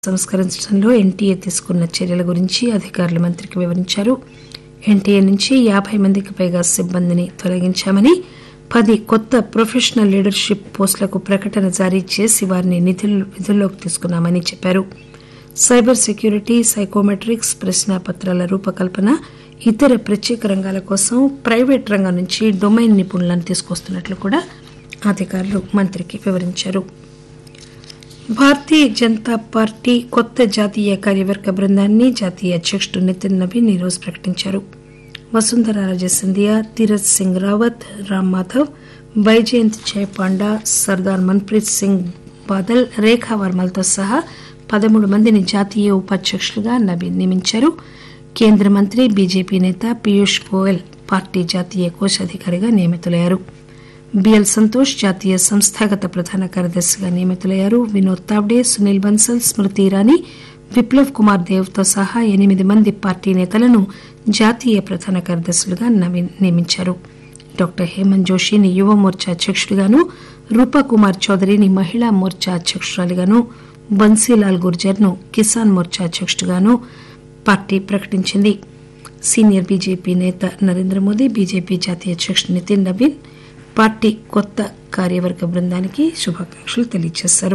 సంస్కరించడంలో NTA తీసుకున్న చర్యల గురించి అధికారులు మంత్రికి వివరించారు ఎన్టీఏ నుంచి యాబై మందికి పైగా సిబ్బందిని తొలగించామని పది కొత్త ప్రొఫెషనల్ లీడర్షిప్ పోస్టులకు ప్రకటన జారీ చేసి వారిని నిధులు విధుల్లోకి తీసుకున్నామని చెప్పారు సైబర్ సెక్యూరిటీ సైకోమెట్రిక్స్ ప్రశ్నాపత్రాల రూపకల్పన ఇతర ప్రత్యేక రంగాల కోసం ప్రైవేట్ రంగం నుంచి డొమైన్ నిపుణులను తీసుకొస్తున్నట్లు కూడా అధికారులు మంత్రికి వివరించారు భారతీయ జనతా పార్టీ కొత్త జాతీయ కార్యవర్గ బృందాన్ని జాతీయ అధ్యకుడు నితిన్ నవీన్ ఈరోజు ప్రకటించారు వసుంధర రాజే సింధియా తీరత్ సింగ్ రావత్ రామ్ మాధవ్ బైజయంత్ జయపాండా సర్దార్ మన్ప్రీత్ సింగ్ బాదల్ రేఖా వర్మలతో సహా పదమూడు మందిని జాతీయ ఉపాధ్యకులుగా నవీన్ నియమించారు కేంద్ర మంత్రి బీజేపీ నేత పీయూష్ గోయల్ పార్టీ జాతీయ కోశాధికారిగా నియమితులయ్యారు బిఎల్ సంతోష్ జాతీయ సంస్థాగత ప్రధాన కార్యదర్శిగా నియమితులయ్యారు వినోద్ తావ్డే సునీల్ బన్సల్ స్మృతి ఇరానీ విప్లవ్ కుమార్ దేవ్ తో సహా ఎనిమిది మంది పార్టీ నేతలను జాతీయ ప్రధాన కార్యదర్శులుగా నవీన్ నియమించారు డాక్టర్ హేమంత్ జోషిని యువ మోర్చా అధ్యకుడిగాను రూపా కుమార్ చౌదరిని మహిళా మోర్చా అధ్యకురాలిగాను బన్సీలాల్ గుర్జర్ ను కిసాన్ మోర్చా అధ్యకుడిగాను పార్టీ ప్రకటించింది సీనియర్ బీజేపీ నేత నరేంద్ర మోదీ బీజేపీ జాతీయ అధ్యకుడు నితిన్ నవీన్ పార్టీ కొత్త కార్యవర్గ బృందానికి శుభాకాంక్షలు తెలియజేశారు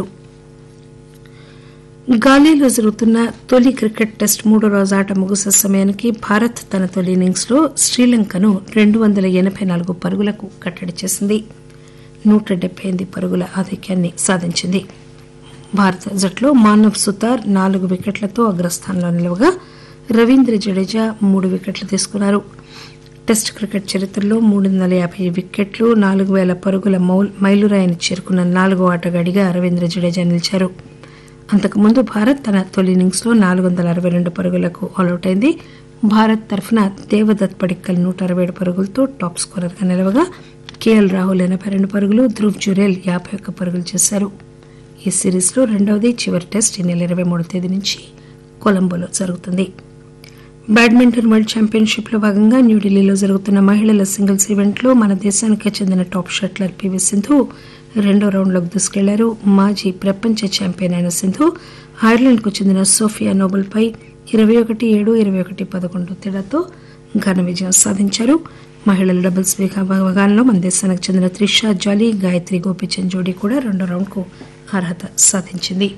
గాలేలో జరుగుతున్న తొలి క్రికెట్ టెస్ట్ మూడో రోజు ఆట ముగిసే సమయానికి భారత్ తన తొలి ఇన్నింగ్స్ లో శ్రీలంకను రెండు వందల ఎనబై నాలుగు పరుగులకు కట్టడి చేసింది నూట డెబ్బై ఎనిమిది పరుగుల ఆధిక్యాన్ని సాధించింది భారత జట్లో మానవ్ సుతార్ నాలుగు వికెట్లతో అగ్రస్థానంలో నిలవగా రవీంద్ర జడేజా మూడు వికెట్లు తీసుకున్నారు టెస్ట్ క్రికెట్ చరిత్రలో మూడు వందల యాభై వికెట్లు నాలుగు వేల పరుగుల మౌల్ మైలురాయిని చేరుకున్న నాలుగో ఆటగాడిగా రవీంద్ర జడేజా నిలిచారు అంతకుముందు భారత్ తన తొలి ఇన్నింగ్స్ లో నాలుగు వందల అరవై రెండు పరుగులకు ఆల్అౌట్ అయింది భారత్ తరఫున దేవదత్ పడిక్కల్ నూట అరవై ఏడు పరుగులతో టాప్ స్కోరర్ గా నిలవగా కేఎల్ రాహుల్ ఎనబై రెండు పరుగులు ధ్రువ్ జురేల్ యాభై ఒక్క పరుగులు చేశారు ఈ సిరీస్ లో రెండవది చివరి టెస్ట్ ఈ నెల ఇరవై మూడో తేదీ నుంచి కొలంబోలో జరుగుతుంది బ్యాడ్మింటన్ వరల్డ్ ఛాంపియన్షిప్ లో భాగంగా న్యూఢిల్లీలో జరుగుతున్న మహిళల సింగిల్స్ ఈవెంట్ లో మన దేశానికి చెందిన టాప్ షట్లర్ పివి సింధు రెండో రౌండ్లోకి దూసుకెళ్లారు మాజీ ప్రపంచ ఛాంపియన్ అయిన సింధు ఐర్లాండ్ కు చెందిన సోఫియా నోబెల్ పై ఇరవై ఒకటి ఏడు ఇరవై ఒకటి పదకొండు తేడాతో ఘన విజయం సాధించారు మహిళల డబుల్స్ విభాగంలో మన దేశానికి చెందిన త్రిషా జాలీ గాయత్రి గోపిచంద్ జోడీ కూడా రెండో రౌండ్ కు అర్హత సాధించింది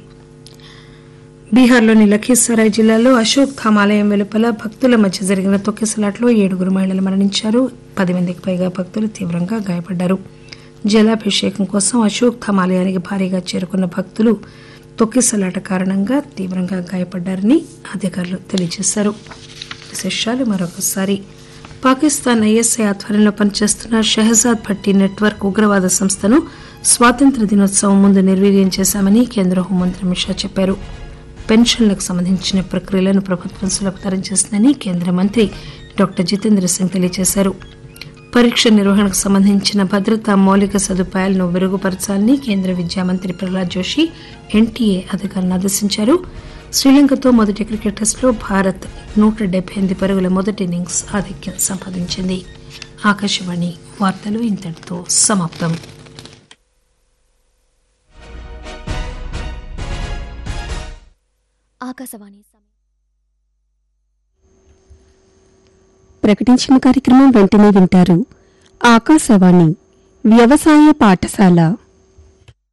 బీహార్లోని లఖీసరాయ్ జిల్లాలో అశోక్ ధామ్ ఆలయం వెలుపల భక్తుల మధ్య జరిగిన తొక్కిసలాట్లో ఏడుగురు మహిళలు మరణించారు పది మందికి పైగా భక్తులు తీవ్రంగా గాయపడ్డారు జలాభిషేకం కోసం అశోక్ ధామ్ ఆలయానికి భారీగా చేరుకున్న భక్తులు తొక్కిసలాట కారణంగా తీవ్రంగా గాయపడ్డారని అధికారులు తెలియజేశారు విశేషాలు మరొకసారి పాకిస్తాన్ ఐఎస్ఐ ఆధ్వర్యంలో పనిచేస్తున్న షెహజాద్ భట్టి నెట్వర్క్ ఉగ్రవాద సంస్థను స్వాతంత్ర దినోత్సవం ముందు నిర్వీర్యం చేశామని కేంద్ర హోంమంత్రి అమిత్ షా చెప్పారు పెన్షన్లకు సంబంధించిన ప్రక్రియలను ప్రభుత్వం సులభతరం చేసిందని కేంద్ర మంత్రి డాక్టర్ జితేంద్ర సింగ్ తెలియజేశారు పరీక్ష నిర్వహణకు సంబంధించిన భద్రతా మౌలిక సదుపాయాలను మెరుగుపరచాలని కేంద్ర విద్యా మంత్రి ప్రహ్లాద్ జోషి ఎన్టీఏ అధికారులను ఆదేశించారు శ్రీలంకతో మొదటి క్రికెట్ టెస్టులో భారత్ నూట డెబ్బై ఎనిమిది పరుగుల మొదటి ఇన్నింగ్స్ ఆధిక్యం సంపాదించింది ఆకాశవాణి వార్తలు ఇంతటితో సమాప్తం ఆకాశవాణి సమయం ప్రకటించిన కార్యక్రమం వెంటనే వింటారు ఆకాశవాణి వ్యవసాయ పాఠశాల